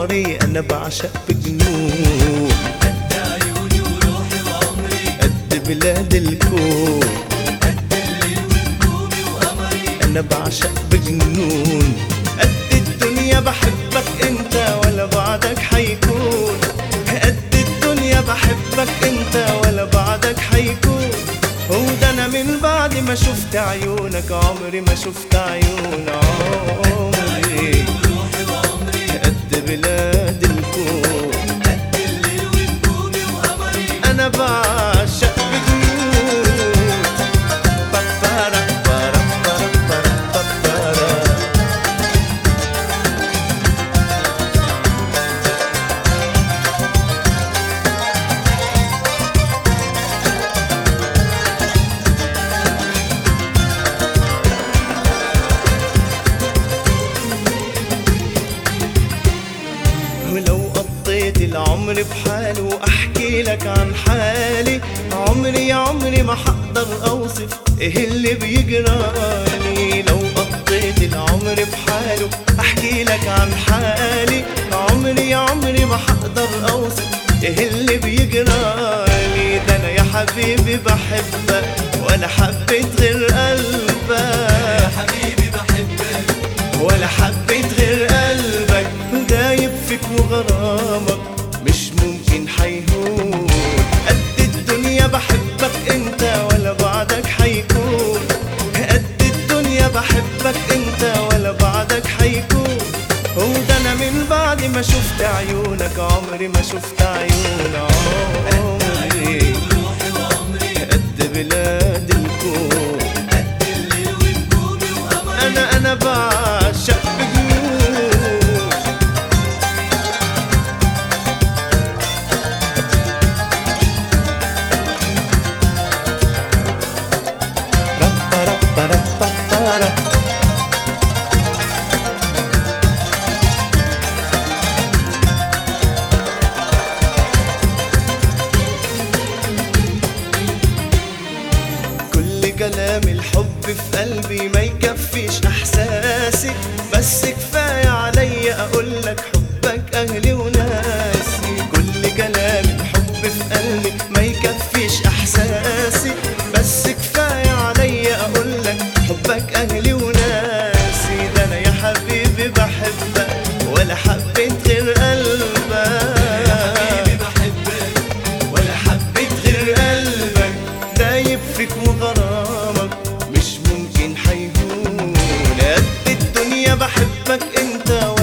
وعمري انا بعشق بجنون قد عيوني وروحي وعمري قد بلاد الكون قد الليل ونجومي وقمري انا بعشق بجنون قد الدنيا بحبك انت ولا بعدك حيكون قد الدنيا بحبك انت ولا بعدك حيكون هو ده انا من بعد ما شفت عيونك عمري ما شفت عيون عمري وروحي وعمري قد بلاد الكون قد الليل ونجومي وقمري انا بعشق بجنون بابارا بارا بارا بارا بابارا ولو قضيت العمر بحاله احكي لك عن حالي عمري عمري ما حقدر اوصف ايه اللي بيجرالي لو قضيت العمر بحاله احكي لك عن حالي عمري عمري ما حقدر اوصف ايه اللي بيجرالي ده انا يا حبيبي بحبك ولا حبيت غير قلبك حبيبي بحبك ولا حبيت غير قلبك دايب فيك وغرامك مش ممكن حيهون قد الدنيا بحبك انت ولا بعدك حيكون قد الدنيا بحبك انت ولا بعدك حيكون هو ده انا من بعد ما شفت عيونك عمري ما شفت عيون عمري وروحي وعمري قد بلاد الكون قد الليل ونجومي وقمري انا انا بعشق بجنون ربا ربا ربا ربا كل كلام الحب في قلبي ما يكفيش احساسي بس كفايه عليا اقول لك حبك اهلي وناسي كل كلام الحب في قلبي ما يكفيش احساسي بس كفايه عليا اقول لك حبك اهلي وناسي ده انا يا حبيبي بحبك ولا حبيت غير قلبك حبيبي بحبك ولا حبيت غير قلبك دايب فيك وغرامك مش ممكن حيهون قد الدنيا بحبك انت